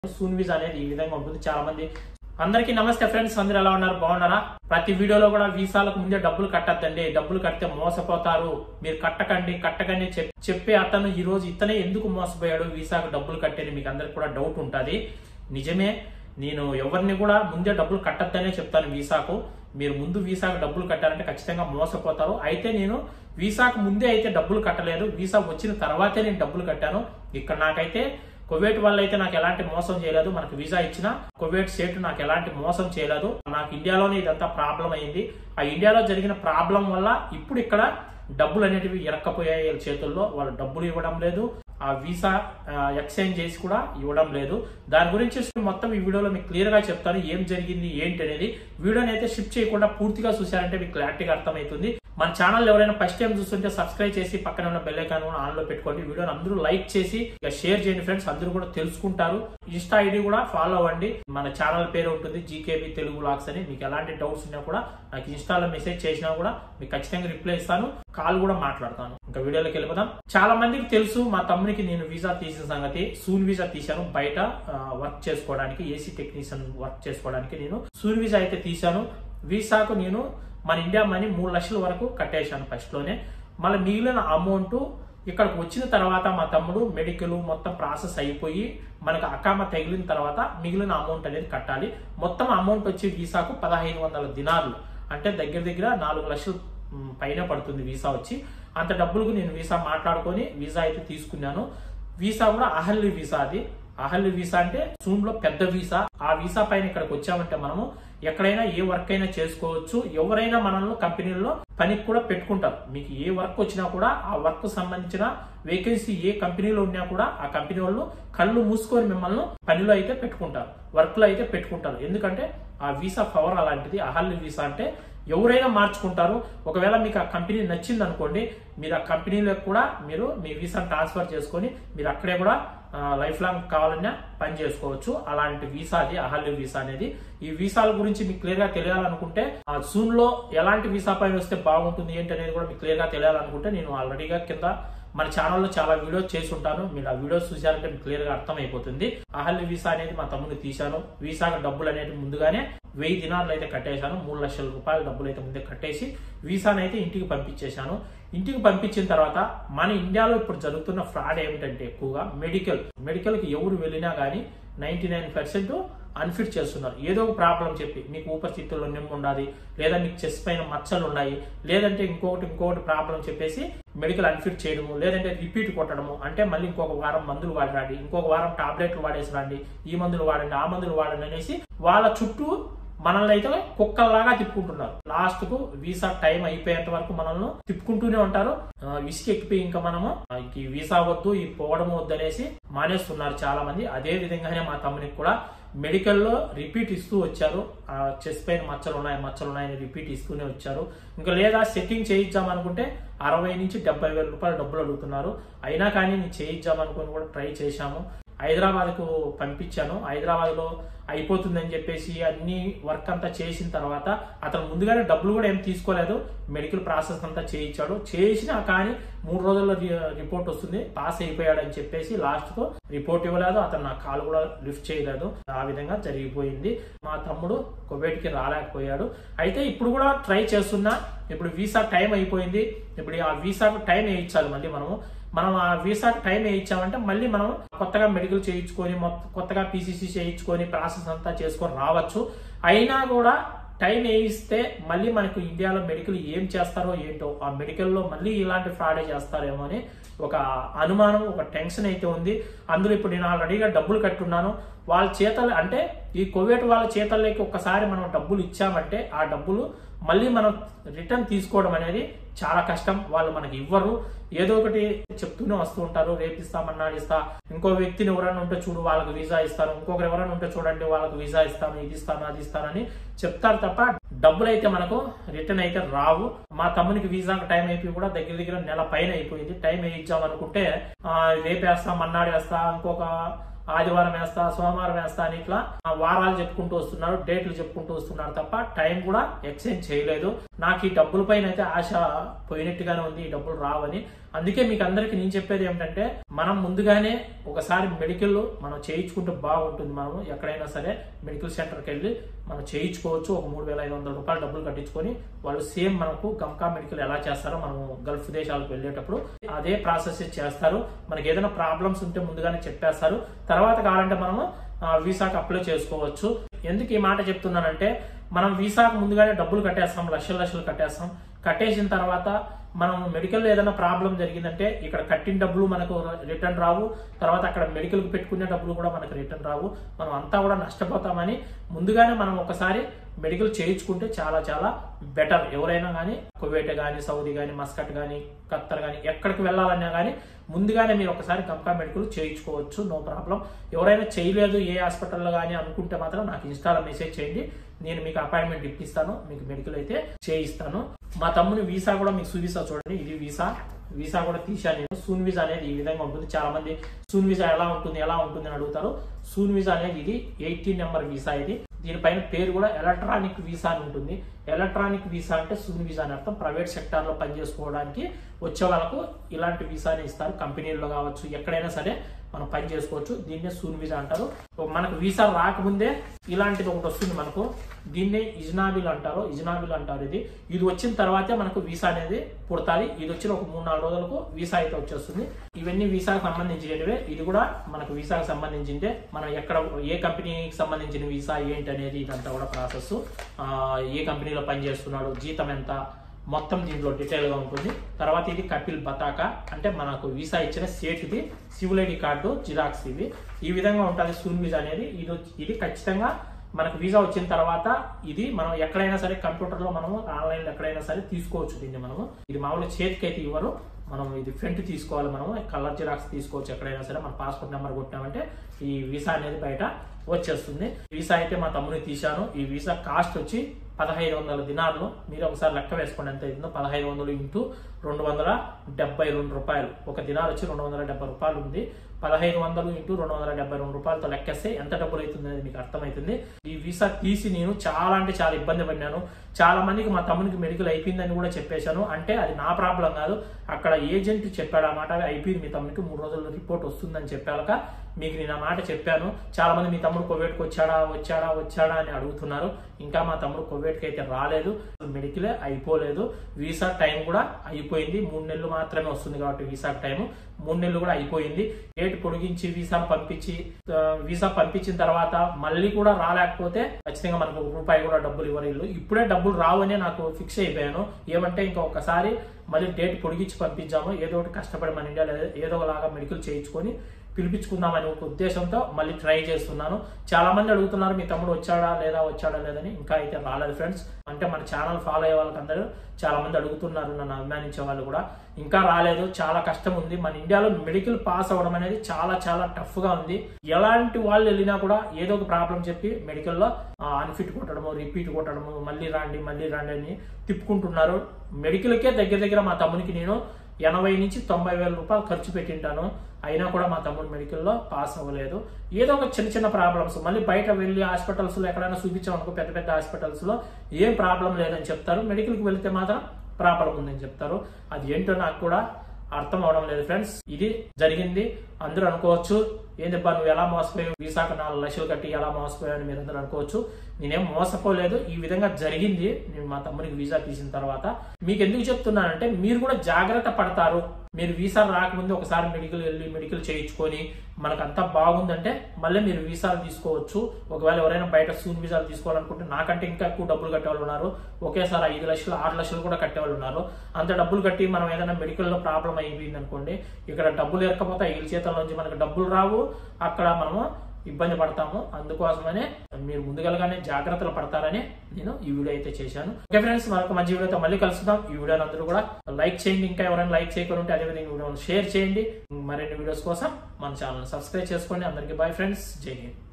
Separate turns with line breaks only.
soon visa అనేది ఈ విధంగా ఉంటుంది చాలా మంది అందరికీ నమస్తే ఫ్రెండ్స్ అందరు ఎలా ఉన్నారు బాగున్నారా ప్రతి వీడియోలో కూడా వీసాలకు ముందే డబ్బులు కట్టద్దండి డబ్బులు కడితే మోసపోతారు మీరు కట్టకండి కట్టకండి చెప్- చెప్పే అతను ఈ రోజు ఇతనే ఎందుకు మోసపోయాడు వీసాకు డబ్బులు కట్టేది మీకు అందరికి కూడా డౌట్ ఉంటుంది నిజమే నేను ఎవరిని కూడా ముందే డబ్బులు కట్టద్దనే చెప్తాను వీసాకు మీరు ముందు వీసాకు డబ్బులు కట్టారంటే ఖచ్చితంగా మోసపోతారు అయితే నేను వీసాకు ముందే అయితే డబ్బులు కట్టలేదు వీసా వచ్చిన తర్వాతే నేను డబ్బులు కట్టాను ఇక్కడ నాకైతే కువైట్ వాళ్ళు అయితే నాకు ఎలాంటి మోసం చేయలేదు మనకు వీసా ఇచ్చిన కువైట్ స్టేట్ నాకు ఎలాంటి మోసం చేయలేదు నాకు ఇండియాలోనే ఇదంతా ప్రాబ్లం అయింది ఆ ఇండియాలో జరిగిన ప్రాబ్లం వల్ల ఇప్పుడు ఇక్కడ డబ్బులు అనేటివి ఇరక్కపోయాయి వీళ్ళ చేతుల్లో వాళ్ళు డబ్బులు ఇవ్వడం లేదు ఆ వీసా ఎక్స్చేంజ్ చేసి కూడా ఇవ్వడం లేదు దాని గురించి మొత్తం ఈ వీడియోలో మీకు క్లియర్ గా చెప్తాను ఏం జరిగింది ఏంటి అనేది వీడియోని అయితే షిఫ్ట్ చేయకుండా పూర్తిగా చూసారంటే మీకు క్లారిటీగా అర్థమవుతుంది మన ఛానల్ ఎవరైనా ఫస్ట్ టైం చూస్తుంటే సబ్స్క్రైబ్ చేసి పక్కన ఉన్న బెల్ ఐకాన్ కూడా ఆన్ లో పెట్టుకోండి వీడియోని అందరూ లైక్ చేసి ఇక షేర్ చేయండి ఫ్రెండ్స్ అందరూ కూడా తెలుసుకుంటారు ఇన్స్టా ఐడి కూడా ఫాలో అవ్వండి మన ఛానల్ పేరు ఉంటుంది జీకేబీ తెలుగు లాక్స్ అని మీకు ఎలాంటి డౌట్స్ ఉన్నా కూడా నాకు ఇన్స్టాలో మెసేజ్ చేసినా కూడా మీకు ఖచ్చితంగా రిప్లై ఇస్తాను కాల్ కూడా మాట్లాడతాను ఇంకా వీడియోలోకి వెళ్ళిపోదాం చాలా మందికి తెలుసు మా తమ్మునికి నేను వీసా తీసిన సంగతి సూన్ వీసా తీశాను బయట వర్క్ చేసుకోవడానికి ఏసీ టెక్నీషియన్ వర్క్ చేసుకోవడానికి నేను సూన్ వీసా అయితే తీశాను వీసాకు నేను మన ఇండియా మనీ మూడు లక్షల వరకు కట్టేశాను ఫస్ట్ లోనే మళ్ళీ మిగిలిన అమౌంట్ ఇక్కడికి వచ్చిన తర్వాత మా తమ్ముడు మెడికల్ మొత్తం ప్రాసెస్ అయిపోయి మనకు అకామ తగిలిన తర్వాత మిగిలిన అమౌంట్ అనేది కట్టాలి మొత్తం అమౌంట్ వచ్చి వీసాకు పదహైదు వందల దినార్లు అంటే దగ్గర దగ్గర నాలుగు లక్షలు మ్, పైన పడుతుంది వీసా వచ్చి అంత డబ్బులకు నేను వీసా మాట్లాడుకొని వీసా అయితే తీసుకున్నాను వీసా కూడా అహల్లి వీసా అది అహల్లి వీసా అంటే జూన్ లో పెద్ద వీసా ఆ వీసా పైన ఇక్కడికి వచ్చామంటే మనము ఎక్కడైనా ఏ వర్క్ అయినా చేసుకోవచ్చు ఎవరైనా మనల్ని కంపెనీల్లో పనికి కూడా పెట్టుకుంటారు మీకు ఏ వర్క్ వచ్చినా కూడా ఆ వర్క్ సంబంధించిన వేకెన్సీ ఏ కంపెనీలో ఉన్నా కూడా ఆ కంపెనీ వాళ్ళు కళ్ళు మూసుకొని మిమ్మల్ని పనిలో అయితే పెట్టుకుంటారు వర్క్ లో అయితే పెట్టుకుంటారు ఎందుకంటే ఆ వీసా పవర్ అలాంటిది అహల్లి వీసా అంటే ఎవరైనా మార్చుకుంటారు ఒకవేళ మీకు ఆ కంపెనీ నచ్చింది అనుకోండి మీరు ఆ కంపెనీలో కూడా మీరు మీ వీసా ట్రాన్స్ఫర్ చేసుకొని మీరు అక్కడే కూడా లైఫ్ లాంగ్ కావాలన్నా పని చేసుకోవచ్చు అలాంటి వీసా అది అహల్య వీసా అనేది ఈ వీసాల గురించి మీకు క్లియర్ గా తెలియాలనుకుంటే ఆ జూన్ లో ఎలాంటి వీసా పైన వస్తే బాగుంటుంది ఏంటి అనేది కూడా మీకు క్లియర్ గా తెలియాలనుకుంటే నేను ఆల్రెడీగా కింద మన ఛానల్లో చాలా వీడియోస్ చేసి ఉంటాను మీరు ఆ వీడియోస్ చూసారంటే మీకు క్లియర్ గా అర్థమైపోతుంది అహల్య వీసా అనేది మా తమ్ముని తీశాను వీసాకి డబ్బులు అనేది ముందుగానే వెయ్యి దినాలు అయితే కట్టేశాను మూడు లక్షల రూపాయల డబ్బులు అయితే ముందే కట్టేసి వీసాని అయితే ఇంటికి పంపించేశాను ఇంటికి పంపించిన తర్వాత మన ఇండియాలో ఇప్పుడు జరుగుతున్న ఫ్రాడ్ ఏమిటంటే ఎక్కువగా మెడికల్ మెడికల్ కి ఎవరు వెళ్ళినా కానీ నైన్టీ నైన్ పర్సెంట్ అన్ఫిట్ చేస్తున్నారు ఏదో ఒక ప్రాబ్లం చెప్పి మీకు ఊపస్థితుల్లో నిమ్ము ఉండాలి లేదా మీకు చెస్ట్ పైన మచ్చలు ఉన్నాయి లేదంటే ఇంకొకటి ఇంకొకటి ప్రాబ్లం చెప్పేసి మెడికల్ అన్ఫిట్ చేయడము లేదంటే రిపీట్ కొట్టడము అంటే మళ్ళీ ఇంకొక వారం మందులు వాడి రండి ఇంకొక వారం టాబ్లెట్లు వాడేసి రండి ఈ మందులు వాడండి ఆ మందులు వాడండి అనేసి వాళ్ళ చుట్టూ మనల్ని అయితే కుక్కల్లాగా తిప్పుకుంటున్నారు లాస్ట్ కు వీసా టైం అయిపోయేంత వరకు మనల్ని తిప్పుకుంటూనే ఉంటారు ఆ, విసికి ఎక్కిపోయి ఇంకా మనము ఆ, ఇంక ఈ వీసా వద్దు ఈ పోవడం వద్దు అనేసి మానేస్తున్నారు చాలా మంది అదే విధంగానే మా తమ్మునికి కూడా మెడికల్ లో రిపీట్ ఇస్తూ వచ్చారు ఆ చెస్ట్ పైన మచ్చలు ఉన్నాయి మచ్చలు ఉన్నాయని రిపీట్ ఇస్తూనే వచ్చారు ఇంకా లేదా సెట్టింగ్ చేయించాం అనుకుంటే అరవై నుంచి డెబ్బై వేల రూపాయలు డబ్బులు అడుగుతున్నారు అయినా కానీ నేను చేయించాం అనుకుని కూడా ట్రై చేశాము హైదరాబాద్ కు పంపించాను హైదరాబాద్ లో అయిపోతుందని చెప్పేసి అన్ని వర్క్ అంతా చేసిన తర్వాత అతను ముందుగానే డబ్బులు కూడా ఏం తీసుకోలేదు మెడికల్ ప్రాసెస్ అంతా చేయించాడు చేసినా కానీ మూడు రోజుల్లో రి- రిపోర్ట్ వస్తుంది పాస్ అయిపోయాడు అని చెప్పేసి లాస్ట్ కు రిపోర్ట్ ఇవ్వలేదు అతను నా కాల్ కూడా లిఫ్ట్ చేయలేదు ఆ విధంగా జరిగిపోయింది మా తమ్ముడు కువైట్ కి రాలేకపోయాడు అయితే ఇప్పుడు కూడా ట్రై చేస్తున్నా ఇప్పుడు వీసా టైం అయిపోయింది ఇప్పుడు ఆ వీసాకు టైం వేయించాలి మళ్ళీ మనము మనం ఆ వీసాకి టైం వేయించామంటే మళ్ళీ మనం కొత్తగా మెడికల్ చేయించుకొని మొత్తం కొత్తగా పీసీసీ చేయించుకొని ప్రాసెస్ అంతా చేసుకొని రావచ్చు అయినా కూడా టైం వేయిస్తే మళ్ళీ మనకు ఇండియాలో మెడికల్ ఏం చేస్తారో ఏంటో ఆ మెడికల్లో మళ్ళీ ఇలాంటి ఫ్రాడే చేస్తారేమో అని ఒక అనుమానం ఒక టెన్షన్ అయితే ఉంది అందులో ఇప్పుడు నేను ఆల్రెడీగా డబ్బులు కట్టున్నాను వాళ్ళ చేతలు అంటే ఈ కోవిడ్ వాళ్ళ చేతల్లోకి ఒక్కసారి మనం డబ్బులు ఇచ్చామంటే ఆ డబ్బులు మళ్ళీ మనం రిటర్న్ తీసుకోవడం అనేది చాలా కష్టం వాళ్ళు మనకి ఇవ్వరు ఏదో ఒకటి చెప్తూనే వస్తూ ఉంటారు రేపు ఇస్తా మన్నాడు ఇస్తా ఇంకో వ్యక్తిని ఎవరైనా ఉంటే చూడు వాళ్ళకి వీసా ఇస్తాను ఇంకొకరు ఎవరైనా ఉంటే చూడండి వాళ్ళకి వీసా ఇస్తాను ఇది ఇస్తాను అది ఇస్తానని చెప్తారు తప్ప డబ్బులు అయితే మనకు రిటర్న్ అయితే రావు మా తమ్మునికి వీసాకి టైం అయిపోయి కూడా దగ్గర దగ్గర నెల పైన అయిపోయింది టైం వేయించాం అనుకుంటే ఆ, రేపు వేస్తా మన్నాడు వేస్తా ఇంకొక ఆదివారం వేస్తా సోమవారం వేస్తా అని ఇట్లా ఆ, వారాలు చెప్పుకుంటూ వస్తున్నారు డేట్లు చెప్పుకుంటూ వస్తున్నారు తప్ప టైం కూడా ఎక్స్చేంజ్ చేయలేదు నాకు ఈ డబ్బుల పైన అయితే ఆశ పోయినట్టుగానే ఉంది ఈ డబ్బులు రావని అందుకే మీకు అందరికి నేను చెప్పేది ఏమిటంటే మనం ముందుగానే ఒకసారి మెడికల్ మనం చేయించుకుంటే బాగుంటుంది మనం ఎక్కడైనా సరే మెడికల్ సెంటర్కి వెళ్ళి మనం చేయించుకోవచ్చు ఒక మూడు వేల ఐదు వందల రూపాయలు డబ్బులు కట్టించుకొని వాళ్ళు సేమ్ మనకు గమ్కా మెడికల్ ఎలా చేస్తారో మనం గల్ఫ్ దేశాలకు వెళ్ళేటప్పుడు అదే ప్రాసెస్ చేస్తారు మనకి ఏదైనా ప్రాబ్లమ్స్ ఉంటే ముందుగానే చెప్పేస్తారు తర్వాత కావాలంటే మనము ఆ, వీసాకి అప్లై చేసుకోవచ్చు ఎందుకు ఈ మాట చెప్తున్నానంటే మనం వీసాకు ముందుగానే డబ్బులు కట్టేస్తాం లక్షలు లక్షలు కట్టేస్తాం కట్టేసిన తర్వాత మనం మెడికల్ ఏదైనా ప్రాబ్లం జరిగిందంటే ఇక్కడ కట్టిన డబ్బులు మనకు రిటర్న్ రావు తర్వాత అక్కడ మెడికల్ పెట్టుకునే డబ్బులు కూడా మనకు రిటర్న్ రావు మనం అంతా కూడా నష్టపోతామని ముందుగానే మనం ఒకసారి మెడికల్ చేయించుకుంటే చాలా చాలా బెటర్ ఎవరైనా కానీ కువైట్ కానీ సౌదీ కానీ మస్కట్ కానీ ఖత్తర్ కానీ ఎక్కడికి వెళ్ళాలన్నా కానీ ముందుగానే మీరు ఒకసారి కంకా మెడికల్ చేయించుకోవచ్చు నో ప్రాబ్లం ఎవరైనా చేయలేదు ఏ హాస్పిటల్లో కానీ అనుకుంటే మాత్రం నాకు ఇన్స్టాలో మెసేజ్ చేయండి నేను మీకు అపాయింట్మెంట్ ఇప్పిస్తాను మీకు మెడికల్ అయితే చేయిస్తాను మా తమ్ముని వీసా కూడా మీకు చూపిస్తా చూడండి ఇది వీసా వీసా కూడా తీసా నేను సూన్ వీసా అనేది ఈ విధంగా ఉంటుంది చాలా మంది సూన్ వీసా ఎలా ఉంటుంది ఎలా ఉంటుంది అని అడుగుతారు సూన్ వీసా అనేది ఇది ఎయిటీన్ నెంబర్ వీసా ఇది దీనిపైన పేరు కూడా ఎలక్ట్రానిక్ వీసా అని ఉంటుంది ఎలక్ట్రానిక్ వీసా అంటే సూన్ వీసా అని అర్థం ప్రైవేట్ సెక్టార్ లో పనిచేసుకోవడానికి వచ్చే వాళ్ళకు ఇలాంటి వీసాని ఇస్తారు కంపెనీల్లో కావచ్చు ఎక్కడైనా సరే మనం పని చేసుకోవచ్చు దీన్నే సూన్ వీసా అంటారు మనకు వీసా రాకముందే ఇలాంటిది ఒకటి వస్తుంది మనకు దీన్నే ఇజ్నాబిల్ అంటారు ఇజ్నాబిల్ అంటారు ఇది ఇది వచ్చిన తర్వాతే మనకు వీసా అనేది పుడతాది ఇది వచ్చిన ఒక మూడు నాలుగు రోజులకు వీసా అయితే వచ్చేస్తుంది ఇవన్నీ వీసాకు సంబంధించినవే ఇది కూడా మనకు వీసాకు సంబంధించిందే మనం ఎక్కడ ఏ కంపెనీకి సంబంధించిన వీసా ఏంటి అనేది ఇదంతా కూడా ప్రాసెస్ ఏ కంపెనీలో పని చేస్తున్నాడు జీతం ఎంత మొత్తం దీంట్లో డీటెయిల్ గా ఉంటుంది తర్వాత ఇది కపిల్ బతాకా అంటే మనకు వీసా ఇచ్చిన సేట్ ఇది సివిల్ ఐడి కార్డు జిరాక్స్ ఇవి ఈ విధంగా ఉంటుంది సూన్ వీసా అనేది ఇది వచ్చి- ఇది ఖచ్చితంగా మనకు వీసా వచ్చిన తర్వాత ఇది మనం ఎక్కడైనా సరే కంప్యూటర్ లో మనము ఆన్లైన్ లో ఎక్కడైనా సరే తీసుకోవచ్చు దీన్ని మనము ఇది మామూలుగా చేతికి అయితే ఇవ్వరు మనం ఇది ఫ్రంట్ తీసుకోవాలి మనము కలర్ జిరాక్స్ తీసుకోవచ్చు ఎక్కడైనా సరే మన పాస్పోర్ట్ నెంబర్ కొట్టినామంటే ఈ వీసా అనేది బయట వచ్చేస్తుంది వీసా అయితే మా తమ్ముని తీశాను ఈ వీసా కాస్ట్ వచ్చి పదహైదు వందల దినార్లు మీరు ఒకసారి లెక్క వేసుకోండి ఎంత అవుతుందో పదహైదు వందలు ఇంటూ రెండు వందల డెబ్బై రెండు రూపాయలు ఒక దినార్ వచ్చి రెండు వందల డెబ్బై రూపాయలు ఉంది పదహైదు వందలు ఇంటూ రెండు వందల డెబ్బై రెండు రూపాయలతో లెక్కేస్తే ఎంత డబ్బులు అవుతుంది అనేది మీకు అర్థమవుతుంది ఈ వీసా తీసి నేను చాలా అంటే చాలా ఇబ్బంది పడినాను చాలా మందికి మా తమ్మునికి మెడికల్ అయిపోయిందని కూడా చెప్పేశాను అంటే అది నా ప్రాబ్లం కాదు అక్కడ ఏజెంట్ చెప్పాడు ఆ మాట అయిపోయింది మీ తమ్మునికి మూడు రోజుల్లో రిపోర్ట్ వస్తుందని చెప్పాక మీకు నేను ఆ మాట చెప్పాను చాలా మంది మీ తమ్ముడు కోవిడ్కి వచ్చాడా వచ్చాడా వచ్చాడా అని అడుగుతున్నారు ఇంకా మా తమ్ముడు కోవిడ్కి అయితే రాలేదు మెడికలే అయిపోలేదు వీసా టైం కూడా అయిపోయింది మూడు నెలలు మాత్రమే వస్తుంది కాబట్టి వీసా టైం మూడు నెలలు కూడా అయిపోయింది డేట్ పొడిగించి వీసా పంపించి ఆ, వీసా పంపించిన తర్వాత మళ్ళీ కూడా రాలేకపోతే ఖచ్చితంగా మనకు ఒక రూపాయి కూడా డబ్బులు ఇవ్వరు వీళ్ళు ఇప్పుడే డబ్బులు రావనే నాకు ఫిక్స్ అయిపోయాను ఏమంటే ఇంకా ఒకసారి మళ్ళీ డేట్ పొడిగించి పంపించాము ఏదో ఒకటి కష్టపడి మన ఇండియాలో ఏదో ఒకలాగా మెడికల్ చేయించుకొని పిలిపించుకుందామని ఒక ఉద్దేశంతో మళ్ళీ ట్రై చేస్తున్నాను చాలా మంది అడుగుతున్నారు మీ తమ్ముడు వచ్చాడా లేదా వచ్చాడా లేదని ఇంకా అయితే రాలేదు ఫ్రెండ్స్ అంటే మన ఛానల్ ఫాలో అయ్యే వాళ్ళకందరూ చాలా మంది అడుగుతున్నారు నన్ను అభిమానించే వాళ్ళు కూడా ఇంకా రాలేదు చాలా కష్టం ఉంది మన ఇండియాలో మెడికల్ పాస్ అవ్వడం అనేది చాలా చాలా టఫ్ గా ఉంది ఎలాంటి వాళ్ళు వెళ్ళినా కూడా ఏదో ఒక ప్రాబ్లం చెప్పి మెడికల్లో అన్ఫిట్ కొట్టడము రిపీట్ కొట్టడము మళ్ళీ రాండి మళ్ళీ రాండి అని తిప్పుకుంటున్నారు మెడికల్కే దగ్గర దగ్గర మా తమ్మునికి నేను ఎనభై నుంచి తొంభై వేల రూపాయలు ఖర్చు పెట్టింటాను అయినా కూడా మా తమ్ముడు మెడికల్లో పాస్ అవ్వలేదు ఏదో ఒక చిన్న చిన్న ప్రాబ్లమ్స్ మళ్ళీ బయట వెళ్ళి హాస్పిటల్స్ లో ఎక్కడైనా చూపించామనుకో పెద్ద పెద్ద హాస్పిటల్స్ లో ఏం ప్రాబ్లం లేదని చెప్తారు మెడికల్కి వెళ్తే మాత్రం ప్రాబ్లం ఉందని చెప్తారు అది ఏంటో నాకు కూడా అర్థం అవడం లేదు ఫ్రెండ్స్ ఇది జరిగింది అందరూ అనుకోవచ్చు ఏందబ్బా నువ్వు ఎలా మోసపోయావు వీసాకు నాలుగు లక్షలు కట్టి ఎలా మోసపోయావు అని మీరు అందరూ అనుకోవచ్చు నేనేం మోసపోలేదు ఈ విధంగా జరిగింది నేను మా తమ్ముడికి వీసా తీసిన తర్వాత మీకు ఎందుకు చెప్తున్నానంటే మీరు కూడా జాగ్రత్త పడతారు మీరు వీసా రాకముందు ఒకసారి మెడికల్ వెళ్ళి మెడికల్ చేయించుకొని మనకు అంతా బాగుందంటే మళ్ళీ మీరు వీసాలు తీసుకోవచ్చు ఒకవేళ ఎవరైనా బయట సూన్ వీసాలు తీసుకోవాలనుకుంటే నాకంటే ఇంకా ఎక్కువ డబ్బులు కట్టేవాళ్ళు ఉన్నారు ఒకేసారి ఐదు లక్షలు ఆరు లక్షలు కూడా కట్టేవాళ్ళు ఉన్నారు అంత డబ్బులు కట్టి మనం ఏదైనా మెడికల్లో ప్రాబ్లం అయిపోయింది అనుకోండి ఇక్కడ డబ్బులు ఎరకపోతే వీళ్ళ చేతుల నుంచి మనకు డబ్బులు రావు అక్కడ మనము ఇబ్బంది పడతాము అందుకోసమనే మీరు ముందుగానే జాగ్రత్తలు పడతారని నేను ఈ వీడియో అయితే చేశాను ఓకే ఫ్రెండ్స్ మరొక మంచి వీడియోతో మళ్ళీ కలుసుకుందాం ఈ వీడియోని అందరూ కూడా లైక్ చేయండి ఇంకా ఎవరైనా లైక్ చేయకుండా ఉంటే అదేవిధంగా వీడియోని షేర్ చేయండి మరిన్ని వీడియోస్ కోసం మన ఛానల్ సబ్స్క్రైబ్ చేసుకోండి అందరికీ బాయ్ ఫ్రెండ్స్ జై హింద్